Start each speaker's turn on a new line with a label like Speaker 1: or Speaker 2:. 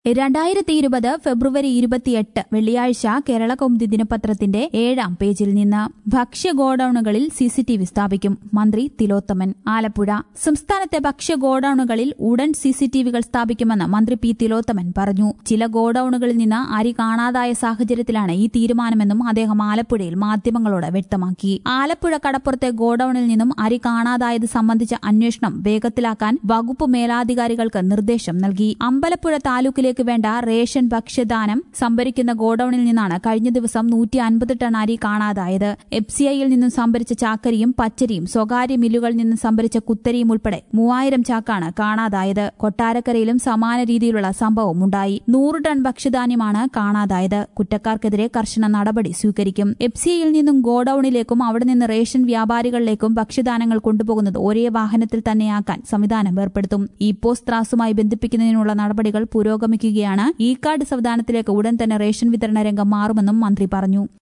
Speaker 1: രണ്ടായിരത്തി ഇരുപത് ഫെബ്രുവരി ഇരുപത്തിയെട്ട് വെള്ളിയാഴ്ച കേരള കൗമുദി ദിനപത്രത്തിന്റെ ഏഴാം പേജിൽ നിന്ന് ഭക്ഷ്യ ഗോഡൌണുകളിൽ സിസിടിവി സ്ഥാപിക്കും മന്ത്രി തിലോത്തമൻ ആലപ്പുഴ സംസ്ഥാനത്തെ ഭക്ഷ്യ ഗോഡൌണുകളിൽ ഉടൻ സിസിടിവികൾ സ്ഥാപിക്കുമെന്ന് മന്ത്രി പി തിലോത്തമൻ പറഞ്ഞു ചില ഗോഡൌണുകളിൽ നിന്ന് അരി കാണാതായ സാഹചര്യത്തിലാണ് ഈ തീരുമാനമെന്നും അദ്ദേഹം ആലപ്പുഴയിൽ മാധ്യമങ്ങളോട് വ്യക്തമാക്കി ആലപ്പുഴ കടപ്പുറത്തെ ഗോഡൌണിൽ നിന്നും അരി കാണാതായത് സംബന്ധിച്ച അന്വേഷണം വേഗത്തിലാക്കാൻ വകുപ്പ് മേലാധികാരികൾക്ക് നിർദ്ദേശം നൽകി അമ്പലപ്പുഴ താലൂക്കിലേക്ക് വേണ്ട റേഷൻ ഭക്ഷ്യദാനം സംഭരിക്കുന്ന ഗോഡൌണിൽ നിന്നാണ് കഴിഞ്ഞ ദിവസം നൂറ്റി അൻപത് ടൺ അരി കാണാതായത് എഫ്സിഐയിൽ നിന്നും സംഭരിച്ച ചാക്കരിയും പച്ചരിയും സ്വകാര്യ മില്ലുകളിൽ നിന്നും സംഭരിച്ച കുത്തരിയും ഉൾപ്പെടെ മൂവായിരം ചാക്കാണ് കാണാതായത് കൊട്ടാരക്കരയിലും സമാന രീതിയിലുള്ള സംഭവം ഉണ്ടായി നൂറ് ടൺ ഭക്ഷ്യധാന്യമാണ് കാണാതായത് കുറ്റക്കാർക്കെതിരെ കർശന നടപടി സ്വീകരിക്കും എഫ്സിഐയിൽ നിന്നും ഗോഡൌണിലേക്കും അവിടെ നിന്ന് റേഷൻ വ്യാപാരികളിലേക്കും ഭക്ഷ്യധാനങ്ങൾ കൊണ്ടുപോകുന്നത് ഒരേ വാഹനത്തിൽ തന്നെയാക്കാൻ സംവിധാനം ഏർപ്പെടുത്തും ഈ പോസ്റ്റ് ത്രാസുമായി ബന്ധിപ്പിക്കുന്നതിനുള്ള നടപടികൾ പുരോഗമിക്കുകയാണ് ഇ കാർഡ് സംവിധാനത്തിലേക്ക് ഉടൻ തന്നെ റേഷൻ വിതരണ രംഗം മാറുമെന്നും മന്ത്രി പറഞ്ഞു